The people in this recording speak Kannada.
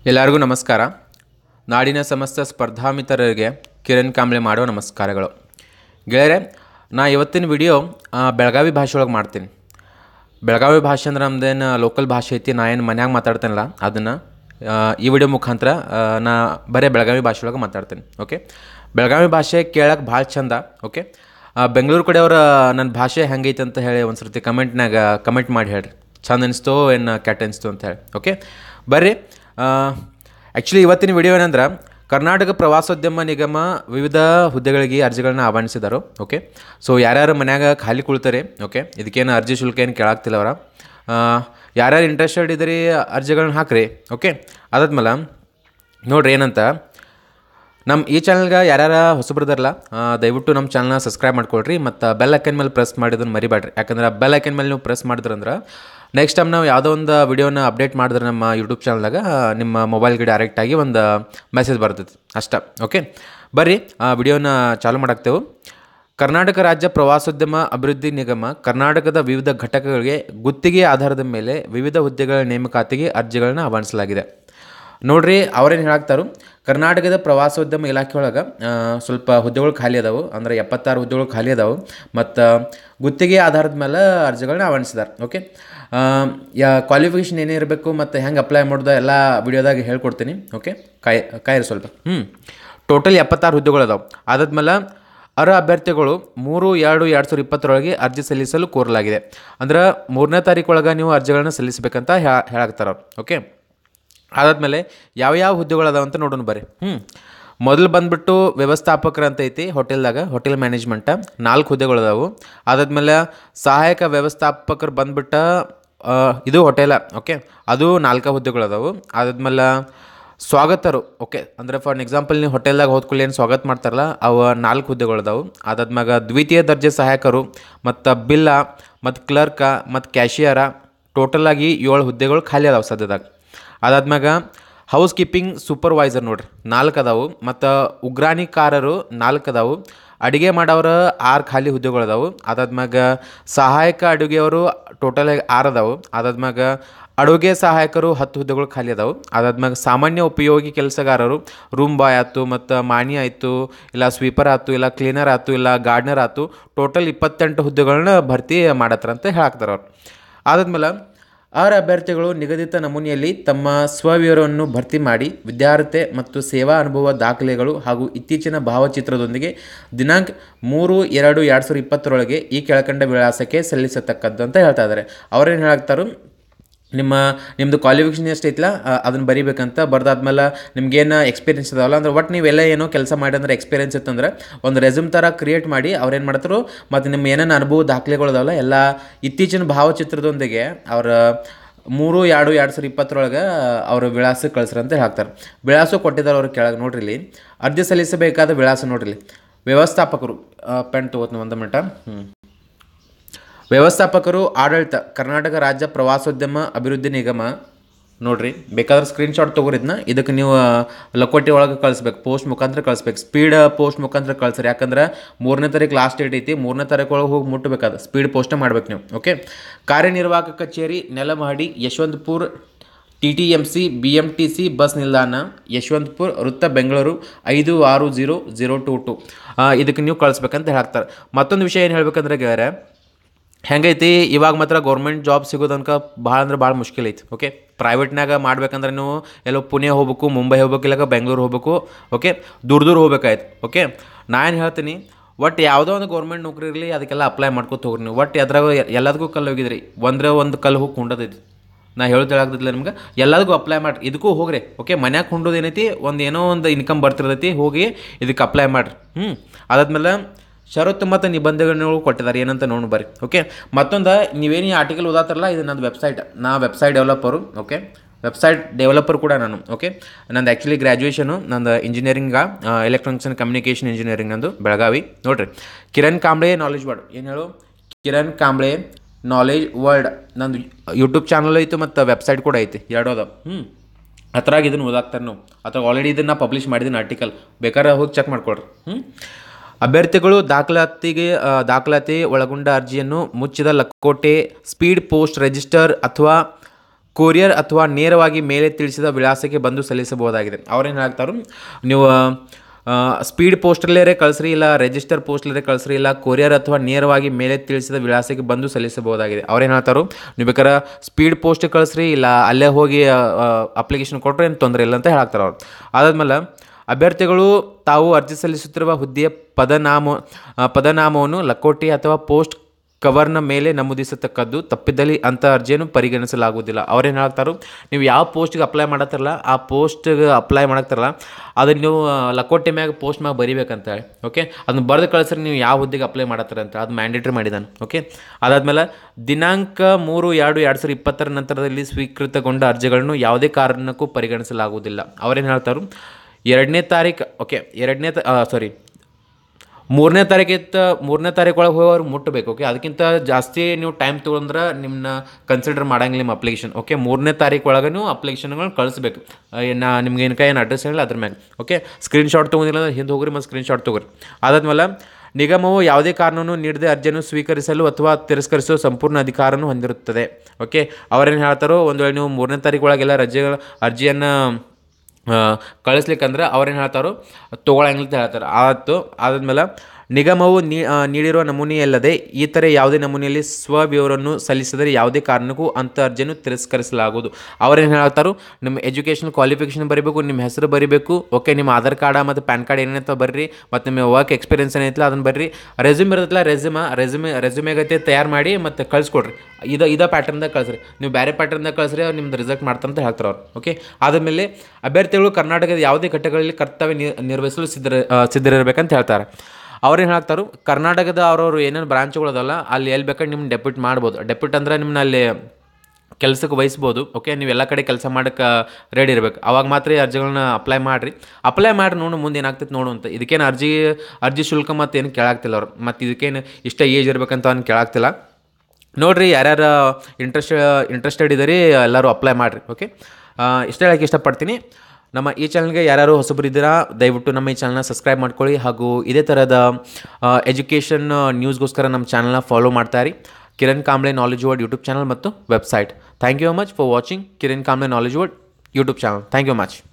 ಎಲ್ಲರಿಗೂ ನಮಸ್ಕಾರ ನಾಡಿನ ಸಮಸ್ತ ಸ್ಪರ್ಧಾಮಿತರರಿಗೆ ಕಿರಣ್ ಕಾಂಬ್ಳೆ ಮಾಡುವ ನಮಸ್ಕಾರಗಳು ಗೆಳೆಯರೆ ನಾ ಇವತ್ತಿನ ವಿಡಿಯೋ ಆ, ಬೆಳಗಾವಿ ಭಾಷೆ ಒಳಗೆ ಮಾಡ್ತೀನಿ ಬೆಳಗಾವಿ ಭಾಷೆ ಅಂದ್ರೆ ನಮ್ದೇನು ಲೋಕಲ್ ಭಾಷೆ ಐತಿ ನಾ ಏನು ಮನ್ಯಾಗ ಮಾತಾಡ್ತೇನಲ್ಲ ಅದನ್ನು ಈ ವಿಡಿಯೋ ಮುಖಾಂತರ ಆ, ನಾ ಬರೀ ಬೆಳಗಾವಿ ಭಾಷೆ ಒಳಗೆ ಮಾತಾಡ್ತೀನಿ ಓಕೆ ಬೆಳಗಾವಿ ಭಾಷೆ ಕೇಳಕ್ಕೆ ಭಾಳ ಚಂದ ಓಕೆ ಆ, ಬೆಂಗಳೂರು ಕಡೆಯವ್ರ ನನ್ನ ಭಾಷೆ ಹೆಂಗೈತೆ ಅಂತ ಹೇಳಿ ಒಂದು ಸರ್ತಿ ಕಮೆಂಟ್ನಾಗ ಕಮೆಂಟ್ ಮಾಡಿ ಹೇಳ್ರಿ ಚಂದ ಅನಿಸ್ತು ಏನು ಕೆಟ್ಟ ಅನಿಸ್ತು ಅಂತ ಹೇಳಿ ಓಕೆ ಬರ್ರಿ ಆ್ಯಕ್ಚುಲಿ ಇವತ್ತಿನ ವಿಡಿಯೋ ಏನಂದ್ರೆ ಕರ್ನಾಟಕ ಪ್ರವಾಸೋದ್ಯಮ ನಿಗಮ ವಿವಿಧ ಹುದ್ದೆಗಳಿಗೆ ಅರ್ಜಿಗಳನ್ನ ಆಹ್ವಾನಿಸಿದರು ಓಕೆ ಸೊ ಯಾರ್ಯಾರು ಮನ್ಯಾಗ ಖಾಲಿ ಕುಳ್ತಾರೆ ಓಕೆ ಇದಕ್ಕೇನು ಅರ್ಜಿ ಶುಲ್ಕ ಏನು ಕೇಳಾಗ್ತಿಲ್ಲ ಅವರ ಯಾರ್ಯಾರು ಇಂಟ್ರೆಸ್ಟೆಡ್ ಇದ್ದೀರಿ ಅರ್ಜಿಗಳನ್ನ ಹಾಕ್ರಿ ಓಕೆ ಅದಾದ್ಮೇಲೆ ನೋಡ್ರಿ ಏನಂತ ನಮ್ಮ ಈ ಚಾನಲ್ಗೆ ಯಾರ್ಯಾರ ಹೊಸಬ್ರದಾರಲ್ಲ ದಯವಿಟ್ಟು ನಮ್ಮ ಚಾನಲ್ನ ಸಬ್ಸ್ಕ್ರೈಬ್ ಮಾಡ್ಕೊಳ್ರಿ ಮತ್ತು ಬೆಲ್ ಐಕನ್ ಮೇಲೆ ಪ್ರೆಸ್ ಮಾಡಿದ್ದನ್ನು ಮರಿಬೇಡ್ರಿ ಯಾಕಂದ್ರೆ ಬೆಲ್ ಐಕನ್ ಮೇಲೆ ನೀವು ಪ್ರೆಸ್ ಮಾಡಿದ್ರಂದ್ರೆ ನೆಕ್ಸ್ಟ್ ಟೈಮ್ ನಾವು ಯಾವುದೋ ಒಂದು ವಿಡಿಯೋನ ಅಪ್ಡೇಟ್ ಮಾಡಿದ್ರೆ ನಮ್ಮ ಯೂಟ್ಯೂಬ್ ಚಾನಲ್ದಾಗ ನಿಮ್ಮ ಮೊಬೈಲ್ಗೆ ಡೈರೆಕ್ಟಾಗಿ ಒಂದು ಮೆಸೇಜ್ ಬರ್ತೈತಿ ಅಷ್ಟೇ ಓಕೆ ಬರ್ರಿ ಆ ವಿಡಿಯೋನ ಚಾಲು ಮಾಡಾಕ್ತೇವೆ ಕರ್ನಾಟಕ ರಾಜ್ಯ ಪ್ರವಾಸೋದ್ಯಮ ಅಭಿವೃದ್ಧಿ ನಿಗಮ ಕರ್ನಾಟಕದ ವಿವಿಧ ಘಟಕಗಳಿಗೆ ಗುತ್ತಿಗೆ ಆಧಾರದ ಮೇಲೆ ವಿವಿಧ ಹುದ್ದೆಗಳ ನೇಮಕಾತಿಗೆ ಅರ್ಜಿಗಳನ್ನ ಆಹ್ವಾನಿಸಲಾಗಿದೆ ನೋಡ್ರಿ ಅವ್ರೇನು ಹೇಳಾಕ್ತಾರು ಕರ್ನಾಟಕದ ಪ್ರವಾಸೋದ್ಯಮ ಇಲಾಖೆ ಒಳಗೆ ಸ್ವಲ್ಪ ಹುದ್ದೆಗಳು ಖಾಲಿ ಅದಾವು ಅಂದ್ರೆ ಎಪ್ಪತ್ತಾರು ಹುದ್ದೆಗಳು ಖಾಲಿ ಅದಾವು ಮತ್ತು ಗುತ್ತಿಗೆ ಆಧಾರದ ಮೇಲೆ ಅರ್ಜಿಗಳನ್ನ ಆಹ್ವಾನಿಸಿದಾರೆ ಓಕೆ ಯಾ ಕ್ವಾಲಿಫಿಕೇಷನ್ ಏನೇ ಇರಬೇಕು ಮತ್ತು ಹೆಂಗೆ ಅಪ್ಲೈ ಮಾಡೋದು ಎಲ್ಲ ವಿಡಿಯೋದಾಗ ಹೇಳ್ಕೊಡ್ತೀನಿ ಓಕೆ ಕಾಯ್ ಕಾಯಿರಿ ಸ್ವಲ್ಪ ಹ್ಞೂ ಟೋಟಲ್ ಎಪ್ಪತ್ತಾರು ಹುದ್ದೆಗಳು ಅದಾವೆ ಅದಾದ್ಮೇಲೆ ಅರ್ಹ ಅಭ್ಯರ್ಥಿಗಳು ಮೂರು ಎರಡು ಎರಡು ಸಾವಿರದ ಇಪ್ಪತ್ತರೊಳಗೆ ಅರ್ಜಿ ಸಲ್ಲಿಸಲು ಕೋರಲಾಗಿದೆ ಅಂದ್ರೆ ಮೂರನೇ ತಾರೀಕು ಒಳಗೆ ನೀವು ಅರ್ಜಿಗಳನ್ನ ಸಲ್ಲಿಸಬೇಕಂತ ಹೇಳ ಹೇಳಾಕ್ತಾರ ಅವ್ರು ಓಕೆ ಅದಾದ್ಮೇಲೆ ಯಾವ ಯಾವ ಹುದ್ದೆಗಳು ಅದಾವ ಅಂತ ನೋಡೋಣ ಬರ್ರಿ ಹ್ಞೂ ಮೊದಲು ಬಂದ್ಬಿಟ್ಟು ವ್ಯವಸ್ಥಾಪಕರು ಅಂತ ಐತಿ ಹೋಟೆಲ್ದಾಗ ಹೋಟೆಲ್ ಮ್ಯಾನೇಜ್ಮೆಂಟ ನಾಲ್ಕು ಹುದ್ದೆಗಳು ಅದಾವು ಅದಾದ್ಮೇಲೆ ಸಹಾಯಕ ವ್ಯವಸ್ಥಾಪಕರು ಬಂದ್ಬಿಟ್ಟ ಆ, ಇದು ಹೋಟೆಲ ಓಕೆ ಅದು ನಾಲ್ಕು ಹುದ್ದೆಗಳು ಅದಾವು ಅದಾದ್ಮೇಲೆ ಸ್ವಾಗತರು ಓಕೆ ಅಂದರೆ ಫಾರ್ ಎಕ್ಸಾಂಪಲ್ ನೀವು ಹೋಟೆಲ್ದಾಗ ಹೋದ್ಕೊಳ್ಳಿ ಏನು ಸ್ವಾಗತ ಮಾಡ್ತಾರಲ್ಲ ಅವು ನಾಲ್ಕು ಹುದ್ದೆಗಳು ಅದಾವು ಅದಾದ್ಮ್ಯಾಗ ದ್ವಿತೀಯ ದರ್ಜೆ ಸಹಾಯಕರು ಮತ್ತು ಬಿಲ್ಲ ಮತ್ತು ಕ್ಲರ್ಕ ಮತ್ತು ಕ್ಯಾಶಿಯರ ಟೋಟಲ್ ಆಗಿ ಏಳು ಹುದ್ದೆಗಳು ಖಾಲಿ ಅದಾವೆ ಸದ್ಯದಾಗ ಅದಾದ್ಮ್ಯಾಗ ಹೌಸ್ ಕೀಪಿಂಗ್ ಸೂಪರ್ವೈಸರ್ ನೋಡ್ರಿ ನಾಲ್ಕು ಅದಾವು ಮತ್ತು ಉಗ್ರಾಣಿಕಾರರು ನಾಲ್ಕು ಅದಾವು ಅಡುಗೆ ಮಾಡೋರು ಆರು ಖಾಲಿ ಹುದ್ದೆಗಳು ಅದಾವು ಅದಾದ್ಮ್ಯಾಗ ಸಹಾಯಕ ಅಡುಗೆಯವರು ಟೋಟಲ್ ಆಗಿ ಆರು ಅದಾವು ಅದಾದ್ಮ್ಯಾಗ ಅಡುಗೆ ಸಹಾಯಕರು ಹತ್ತು ಹುದ್ದೆಗಳು ಖಾಲಿ ಅದಾವು ಅದಾದ್ಮ್ಯಾಗ ಸಾಮಾನ್ಯ ಉಪಯೋಗಿ ಕೆಲಸಗಾರರು ರೂಮ್ ಬಾಯ್ ಆಯ್ತು ಮತ್ತು ಮಾಣಿ ಆಯಿತು ಇಲ್ಲ ಸ್ವೀಪರ್ ಆಯ್ತು ಇಲ್ಲ ಕ್ಲೀನರ್ ಆಯ್ತು ಇಲ್ಲ ಗಾರ್ಡ್ನರ್ ಆಯ್ತು ಟೋಟಲ್ ಇಪ್ಪತ್ತೆಂಟು ಹುದ್ದೆಗಳನ್ನ ಭರ್ತಿ ಮಾಡತ್ತಾರ ಅಂತ ಹೇಳಾಕ್ತಾರ ಅವ್ರು ಅದಾದ್ಮೇಲೆ ಆರು ಅಭ್ಯರ್ಥಿಗಳು ನಿಗದಿತ ನಮೂನೆಯಲ್ಲಿ ತಮ್ಮ ಸ್ವವಿವರವನ್ನು ಭರ್ತಿ ಮಾಡಿ ವಿದ್ಯಾರ್ಥಿ ಮತ್ತು ಸೇವಾ ಅನುಭವ ದಾಖಲೆಗಳು ಹಾಗೂ ಇತ್ತೀಚಿನ ಭಾವಚಿತ್ರದೊಂದಿಗೆ ದಿನಾಂಕ ಮೂರು ಎರಡು ಎರಡು ಸಾವಿರದ ಇಪ್ಪತ್ತರೊಳಗೆ ಈ ಕೆಳಕಂಡ ವಿಳಾಸಕ್ಕೆ ಸಲ್ಲಿಸತಕ್ಕದ್ದು ಅಂತ ಹೇಳ್ತಾ ಇದ್ದಾರೆ ಅವ್ರೇನು ಹೇಳಾಕ್ತಾರು ನಿಮ್ಮ ನಿಮ್ಮದು ಕ್ವಾಲಿಫಿಕೇಷನ್ ಎಷ್ಟು ಐತಲ್ಲ ಅದನ್ನು ಬರಿಬೇಕಂತ ಬರ್ದಾದ್ಮೇಲೆ ನಿಮ್ಗೇನು ಎಕ್ಸ್ಪೀರಿಯನ್ಸ್ ಇದಾವಲ್ಲ ಅಂದ್ರೆ ಒಟ್ಟು ನೀವೆಲ್ಲ ಏನೋ ಕೆಲಸ ಮಾಡಿ ಅಂದ್ರೆ ಎಕ್ಸ್ಪೀರಿಯನ್ಸ್ ಇತ್ತಂದ್ರೆ ಒಂದು ರೆಸ್ಯೂಮ್ ಥರ ಕ್ರಿಯೇಟ್ ಮಾಡಿ ಅವ್ರೇನು ಮಾಡ್ತಾರೋ ಮತ್ತು ನಿಮ್ಮ ಏನೇನು ಅನುಭವ ದಾಖಲೆಗಳು ಅದಾವಲ್ಲ ಎಲ್ಲ ಇತ್ತೀಚಿನ ಭಾವಚಿತ್ರದೊಂದಿಗೆ ಅವರ ಮೂರು ಎರಡು ಎರಡು ಸಾವಿರದ ಇಪ್ಪತ್ತರೊಳಗೆ ಅವ್ರ ವಿಳಾಸ ಕಳಿಸ್ರಿ ಅಂತ ಹಾಕ್ತಾರೆ ವಿಳಾಸ ಕೊಟ್ಟಿದ್ದಾರೆ ಅವ್ರು ಕೆಳಗೆ ನೋಡ್ರಿ ಇಲ್ಲಿ ಅರ್ಜಿ ಸಲ್ಲಿಸಬೇಕಾದ ವಿಳಾಸ ನೋಡ್ರಿ ಇಲ್ಲಿ ವ್ಯವಸ್ಥಾಪಕರು ಪೆನ್ ತಗೋತೀನಿ ಒಂದು ಮಿನಿಟ ಹ್ಞೂ ವ್ಯವಸ್ಥಾಪಕರು ಆಡಳಿತ ಕರ್ನಾಟಕ ರಾಜ್ಯ ಪ್ರವಾಸೋದ್ಯಮ ಅಭಿವೃದ್ಧಿ ನಿಗಮ ನೋಡ್ರಿ ಬೇಕಾದ್ರೆ ಸ್ಕ್ರೀನ್ಶಾಟ್ ತೊಗೊರಿದ್ನ ಇದಕ್ಕೆ ನೀವು ಲಕೋಟಿ ಒಳಗೆ ಕಳಿಸ್ಬೇಕು ಪೋಸ್ಟ್ ಮುಖಾಂತರ ಕಳಿಸ್ಬೇಕು ಸ್ಪೀಡ್ ಪೋಸ್ಟ್ ಮುಖಾಂತರ ಕಳಿಸ್ರಿ ಯಾಕಂದ್ರೆ ಮೂರನೇ ತಾರೀಕು ಲಾಸ್ಟ್ ಡೇಟ್ ಐತಿ ಮೂರನೇ ತಾರೀಕು ಒಳಗೆ ಹೋಗಿ ಮುಟ್ಟಬೇಕಾದ ಸ್ಪೀಡ್ ಪೋಸ್ಟೇ ಮಾಡ್ಬೇಕು ನೀವು ಓಕೆ ಕಾರ್ಯನಿರ್ವಾಹಕ ಕಚೇರಿ ನೆಲಮಹಡಿ Yeshwanthpur T T M C B M T C bus ನಿಲ್ದಾಣ ಯಶವಂತಪುರ ವೃತ್ತ ಬೆಂಗಳೂರು ಐದು ಆರು ಜೀರೋ ಜೀರೋ ಟು ಟು ಇದಕ್ಕೆ ನೀವು ಕಳಿಸ್ಬೇಕಂತ ಹೇಳ್ತಾರೆ ಮತ್ತೊಂದು ವಿಷಯ ಏನು ಹೇಳ್ಬೇಕಂದ್ರೆ ಗೆಳೆಯರೆ ಹೆಂಗೈತಿ ಇವಾಗ ಮಾತ್ರ ಗೌರ್ಮೆಂಟ್ ಜಾಬ್ ಸಿಗೋದನ್ಕ ಭಾಳ ಅಂದ್ರೆ ಭಾಳ ಮುಷ್ಕಿಲ್ ಐತಿ ಓಕೆ ಪ್ರೈವೇಟ್ನಾಗ ಮಾಡ್ಬೇಕಂದ್ರೆ ನೀವು ಎಲ್ಲೋ ಪುಣೆ ಹೋಗ್ಬೇಕು ಮುಂಬೈ ಹೋಗ್ಬೇಕು ಇಲ್ಲ ಬೆಂಗಳೂರು ಹೋಗ್ಬೇಕು ಓಕೆ ದೂರ ದೂರ ಹೋಗ್ಬೇಕಾಯ್ತು ಓಕೆ ನಾ ಏನು ಹೇಳ್ತೀನಿ ಒಟ್ಟು ಯಾವುದೋ ಒಂದು ಗೌರ್ಮೆಂಟ್ ನೌಕರಿ ಇರಲಿ ಅದಕ್ಕೆಲ್ಲ ಅಪ್ಲೈ ಮಾಡ್ಕೊತ ಹೋಗ್ರಿ ನೀವು ಒಟ್ಟು ಅದ್ರಾಗ ಎಲ್ಲದಕ್ಕೂ ಕಲ್ಲು ಹೋಗಿದ್ರಿ ಒಂದ್ರೆ ಒಂದು ಕಲ್ಲು ಹೋಗಿ ಕುಂಡದೈತಿ ನಾ ಹೇಳೋದು ಹೇಳಾಗ್ತಿದ್ದಿಲ್ಲ ನಿಮ್ಗೆ ಎಲ್ಲದಕ್ಕೂ ಅಪ್ಲೈ ಮಾಡಿ ಇದಕ್ಕೂ ಹೋಗ್ರಿ ಓಕೆ ಮನ್ಯಾಗ ಕುಂಡೋದು ಏನೈತಿ ಒಂದು ಏನೋ ಒಂದು ಇನ್ಕಮ್ ಬರ್ತಿರ್ತೈತಿ ಹೋಗಿ ಇದಕ್ಕೆ ಅಪ್ಲೈ ಮಾಡಿರಿ ಹ್ಞೂ ಅದಾದ್ಮೇಲೆ ಷರತ್ತು ಮತ್ತು ನಿಬಂಧನೆಗಳು ಕೊಟ್ಟಿದ್ದಾರೆ ಏನಂತ ನೋಡಿ ಬರ್ರಿ ಓಕೆ ಮತ್ತೊಂದು ನೀವೇನು ಈ ಆರ್ಟಿಕಲ್ ಓದಾತಾರಲ್ಲ ಇದು ನನ್ನ ವೆಬ್ಸೈಟ್ ನಾ website developer okay website developer ಕೂಡ ನಾನು ಓಕೆ ನಂದು ಆ್ಯಕ್ಚುಲಿ ಗ್ರ್ಯಾಜುಯೇಷನು ನಂದು engineering electronics and communication engineering ನಂದು ಬೆಳಗಾವಿ ನೋಡ್ರಿ ಕಿರಣ್ ಕಾಂಬ್ಳೆ ನಾಲೆಜ್ ವರ್ಡ್ ಏನು ಹೇಳು ಕಿರಣ್ ಕಾಂಬ್ಳೆ ನಾಲೆಜ್ ವರ್ಲ್ಡ್ ನಂದು ಯೂಟ್ಯೂಬ್ ಚಾನಲ್ ಐತು ಮತ್ತು ವೆಬ್ಸೈಟ್ ಕೂಡ ಐತಿ ಎರಡು ಅದಾವ ಹ್ಞೂ ಅದ್ರಾಗ ಇದನ್ನು ಓದಾಕ್ತಾರೆ ನಾವು ಅಥವಾ ಆಲ್ರೆಡಿ ಇದನ್ನು ಪಬ್ಲಿಷ್ ಮಾಡಿದ್ದೀನಿ ಆರ್ಟಿಕಲ್ ಬೇಕಾದ್ರೆ ಹೋಗಿ ಚೆಕ್ ಮಾಡ್ಕೊಳ್ರಿ ಹ್ಞೂ ಅಭ್ಯರ್ಥಿಗಳು ದಾಖಲಾತಿಗೆ ಆ, ದಾಖಲಾತಿ ಒಳಗೊಂಡ ಅರ್ಜಿಯನ್ನು ಮುಚ್ಚಿದ ಲಕೋಟೆ ಸ್ಪೀಡ್ ಪೋಸ್ಟ್ ರಿಜಿಸ್ಟರ್ ಅಥವಾ ಕೊರಿಯರ್ ಅಥವಾ ನೇರವಾಗಿ ಮೇಲೆ ತಿಳಿಸಿದ ವಿಳಾಸಕ್ಕೆ ಬಂದು ಸಲ್ಲಿಸಬಹುದಾಗಿದೆ ಅವ್ರೇನು ಹೇಳ್ತಾರು ನೀವು ಸ್ಪೀಡ್ ಪೋಸ್ಟಲ್ಲೇ ಕಳಿಸ್ರಿ ಇಲ್ಲ ರಿಜಿಸ್ಟರ್ ಪೋಸ್ಟಲ್ಲೇ ಕಳಿಸ್ರಿ ಇಲ್ಲ ಕೊರಿಯರ್ ಅಥವಾ ನೇರವಾಗಿ ಮೇಲೆ ತಿಳಿಸಿದ ವಿಳಾಸಕ್ಕೆ ಬಂದು ಸಲ್ಲಿಸಬಹುದಾಗಿದೆ ಅವ್ರೇನು ಹೇಳ್ತಾರೋ ನೀವು ಬೇಕಾದ್ರೆ ಸ್ಪೀಡ್ ಪೋಸ್ಟ್ ಕಳಿಸ್ರಿ ಇಲ್ಲ ಅಲ್ಲೇ ಹೋಗಿ ಅಪ್ಲಿಕೇಶನ್ ಕೊಟ್ಟರೆ ಏನು ತೊಂದರೆ ಇಲ್ಲ ಅಂತ ಹೇಳಾಕ್ತಾರೆ ಅವ್ರು ಅದಾದ್ಮೇಲೆ ಅಭ್ಯರ್ಥಿಗಳು ತಾವು ಅರ್ಜಿ ಸಲ್ಲಿಸುತ್ತಿರುವ ಹುದ್ದೆಯ ಪದನಾಮ ಆ, ಪದನಾಮವನ್ನು ಲಕೋಟಿ ಅಥವಾ ಪೋಸ್ಟ್ ಕವರ್ನ ಮೇಲೆ ನಮೂದಿಸತಕ್ಕದ್ದು ತಪ್ಪಿದ್ದಲ್ಲಿ ಅಂಥ ಅರ್ಜಿಯನ್ನು ಪರಿಗಣಿಸಲಾಗುವುದಿಲ್ಲ ಅವ್ರೇನು ಹೇಳ್ತಾರೋ ನೀವು ಯಾವ ಪೋಸ್ಟ್ಗೆ ಅಪ್ಲೈ ಮಾಡತ್ತಾರಲ್ಲ ಆ ಪೋಸ್ಟ್ಗೆ ಅಪ್ಲೈ ಮಾಡತ್ತಾರಲ್ಲ ಅದನ್ನು ನೀವು ಆ, ಲಕೋಟೆ ಮ್ಯಾಗ ಪೋಸ್ಟ್ ಮ್ಯಾಗ ಬರಿಬೇಕಂತ ಹೇಳಿ ಓಕೆ ಅದನ್ನ ಬರೆದು ಕಳಿಸ್ರಿ ನೀವು ಯಾವ ಹುದ್ದೆಗೆ ಅಪ್ಲೈ ಮಾಡತ್ತಾರೆ ಅಂತ ಅದು ಮ್ಯಾಂಡೇಟ್ರಿ ಮಾಡಿದಾನೆ ಓಕೆ ಅದಾದಮೇಲೆ ದಿನಾಂಕ ಮೂರು ಎರಡು ಎರಡು ಸಾವಿರದ ಇಪ್ಪತ್ತರ ನಂತರದಲ್ಲಿ ಸ್ವೀಕೃತಗೊಂಡ ಅರ್ಜಿಗಳನ್ನು ಯಾವುದೇ ಕಾರಣಕ್ಕೂ ಪರಿಗಣಿಸಲಾಗುವುದಿಲ್ಲ ಅವ್ರೇನು ಹೇಳ್ತಾರೋ ಎರಡನೇ ತಾರೀಕು ಓಕೆ ಎರಡನೇ ಸಾರಿ ಮೂರನೇ ತಾರೀಕಿತ್ತ ಮೂರನೇ ತಾರೀಕು ಒಳಗೆ ಹೋಗೋರು ಮುಟ್ಟಬೇಕು ಓಕೆ ಅದಕ್ಕಿಂತ ಜಾಸ್ತಿ ನೀವು ಟೈಮ್ ತೊಗೊಂಡ್ರೆ ನಿಮ್ಮನ್ನ ಕನ್ಸಿಡರ್ ಮಾಡಂಗಿಲ್ಲ ನಿಮ್ಮ ಅಪ್ಲಿಕೇಶನ್ ಓಕೆ ಮೂರನೇ ತಾರೀಕು ಒಳಗೆ ನೀವು ಅಪ್ಲಿಕೇಶನ್ಗಳನ್ನ ಕಳಿಸ್ಬೇಕು ನಾ ನಿಮ್ಗೆ ಏನಕ ಏನು ಅಡ್ರೆಸ್ ಹೇಳಿಲ್ಲ ಅದ್ರ ಮ್ಯಾಗ ಓಕೆ ಸ್ಕ್ರೀನ್ ಶಾಟ್ ತೊಗೊಂಡಿಲ್ಲ ಅಂದ್ರೆ ಹಿಂದೆ ಹೋಗ್ರಿ ಮತ್ತು ಸ್ಕ್ರೀನ್ ಶಾಟ್ ತೊಗೊರಿ ಅದಾದ್ಮೇಲೆ ನಿಗಮವು ಯಾವುದೇ ಕಾರಣವನ್ನು ನೀಡದೆ ಅರ್ಜಿಯನ್ನು ಸ್ವೀಕರಿಸಲು ಅಥವಾ ತಿರಸ್ಕರಿಸಲು ಸಂಪೂರ್ಣ ಅಧಿಕಾರವನ್ನು ಹೊಂದಿರುತ್ತದೆ ಓಕೆ ಅವರೇನು ಹೇಳ್ತಾರೋ ಒಂದು ವೇಳೆ ನೀವು ಮೂರನೇ ತಾರೀಕು ಒಳಗೆಲ್ಲ ರಜೆಗಳ ಅರ್ಜಿಯನ್ನು ಕಳಿಸ್ಲಿಕ್ಕಂದ್ರೆ ಅವ್ರೇನು ಹೇಳ್ತಾರೋ ತೊಗೊಳಂಗಿಲ್ಲ ಅಂತ ಹೇಳ್ತಾರೆ ಆಯ್ತು ಆದಮೇಲೆ ನಿಗಮವು ನೀ ಆ, ನೀಡಿರುವ ನಮೂನೆಯಲ್ಲದೆ ಇತರೆ ಯಾವುದೇ ನಮೂನೆಯಲ್ಲಿ ಸ್ವವಿವರನ್ನು ಸಲ್ಲಿಸಿದರೆ ಯಾವುದೇ ಕಾರಣಕ್ಕೂ ಅಂಥ ಅರ್ಜಿಯನ್ನು ತಿರಸ್ಕರಿಸಲಾಗುವುದು ಅವ್ರೇನು ಹೇಳ್ತಾರೋ ನಿಮ್ಮ ಎಜುಕೇಷನ್ ಕ್ವಾಲಿಫಿಕೇಷನ್ ಬರೀಬೇಕು ನಿಮ್ಮ ಹೆಸರು ಬರೀಬೇಕು ಓಕೆ ನಿಮ್ಮ ಆಧಾರ್ ಕಾರ್ಡ ಮತ್ತು ಪ್ಯಾನ್ ಕಾರ್ಡ್ ಏನೇನೈತೆ ಬರ್ರಿ ಮತ್ತು ನಿಮ್ಮ ವರ್ಕ್ ಎಕ್ಸ್ಪೀರಿಯನ್ಸ್ ಏನೈತಲ್ಲ ಅದನ್ನು ಬರ್ರಿ ರೆಸ್ಯೂಮ್ ಇರುತ್ತಲ್ಲ ರೆಸ್ಯೂಮ ರೆಸ್ಯೂಮೆ ರೆಸ್ಯೂಮೆ ಗತಿ ತಯಾರು ಮಾಡಿ ಮತ್ತು ಕಳಿಸ್ಕೊಡ್ರಿ ಇದು ಇದೇ ಪ್ಯಾಟರ್ನ್ದಾಗ ಕಳಿಸ್ರಿ ನೀವು ಬೇರೆ ಪ್ಯಾಟರ್ನ್ದಾಗ ಕಳಿಸ್ರಿ ಅವ್ರು ನಿಮ್ದು ರಿಸಲ್ಟ್ ಮಾಡ್ತಾರಂತ ಹೇಳ್ತಾರೆ ಅವ್ರು ಓಕೆ ಆದಮೇಲೆ ಅಭ್ಯರ್ಥಿಗಳು ಕರ್ನಾಟಕದ ಯಾವುದೇ ಘಟ್ಟಗಳಲ್ಲಿ ಕರ್ತವ್ಯ ನಿ- ನಿರ್ವಹಿಸಲು ಸಿದ್ಧ ಸಿದ್ಧರಿರ್ಬೇಕಂತ ಹೇಳ್ತಾರೆ ಅವ್ರೇನು ಹೇಳ್ತಾರೋ ಕರ್ನಾಟಕದ ಅವ್ರವ್ರು ಏನೇನು ಬ್ರಾಂಚ್ಗಳು ಅದಾವಲ್ಲ ಅಲ್ಲಿ ಎಲ್ಲಿ ಬೇಕಾದ್ರೆ ನಿಮ್ಗೆ ಡೆಪ್ಯೂಟ್ ಮಾಡ್ಬೋದು ಡೆಪ್ಯೂಟ್ ಅಂದ್ರೆ ನಿಮ್ಮನ್ನ ಅಲ್ಲಿ ಕೆಲಸಕ್ಕೆ ವಹಿಸ್ಬೋದು ಓಕೆ ನೀವು ಎಲ್ಲ ಕಡೆ ಕೆಲಸ ಮಾಡೋಕ್ಕೆ ರೆಡಿ ಇರಬೇಕು ಅವಾಗ ಮಾತ್ರ ಈ ಅರ್ಜಿಗಳನ್ನ ಅಪ್ಲೈ ಮಾಡಿರಿ ಅಪ್ಲೈ ಮಾಡಿ ನೋಡು ಮುಂದೆ ಏನಾಗ್ತೈತೆ ನೋಡು ಅಂತ ಇದಕ್ಕೇನು ಅರ್ಜಿ ಅರ್ಜಿ ಶುಲ್ಕ ಮತ್ತು ಏನು ಕೇಳಾಗ್ತಿಲ್ಲ ಅವ್ರು ಮತ್ತು ಇದಕ್ಕೇನು ಇಷ್ಟ ಏಜ್ ಇರಬೇಕಂತ ಅವ್ನು ಕೇಳಾಗ್ತಿಲ್ಲ ನೋಡಿರಿ ಯಾರ್ಯಾರು ಇಂಟ್ರೆಸ್ಟ್ ಇಂಟ್ರೆಸ್ಟೆಡ್ ಇದ್ದೀರಿ ಎಲ್ಲರೂ ಅಪ್ಲೈ ಮಾಡಿರಿ ಓಕೆ ಇಷ್ಟ ಹೇಳಕ್ಕೆ ಇಷ್ಟಪಡ್ತೀನಿ ನಮ್ಮ ಈ ಚಾನಲ್ಗೆ ಯಾರ್ಯಾರು ಹೊಸಬರು ಇದ್ದೀರಾ ದಯವಿಟ್ಟು ನಮ್ಮ ಈ ಚಾನಲ್ನ ಸಬ್ಸ್ಕ್ರೈಬ್ ಮಾಡ್ಕೊಳ್ಳಿ ಹಾಗೂ ಇದೇ ಥರದ ಎಜುಕೇಷನ್ ನ್ಯೂಸ್ಗೋಸ್ಕರ ನಮ್ಮ ಚಾನಲ್ನ ಫಾಲೋ ಮಾಡ್ತಾ ಇರಿ Kiran Kamble knowledge word YouTube channel ಮತ್ತು website thank you much for watching Kiran Kamble knowledge word YouTube channel thank you much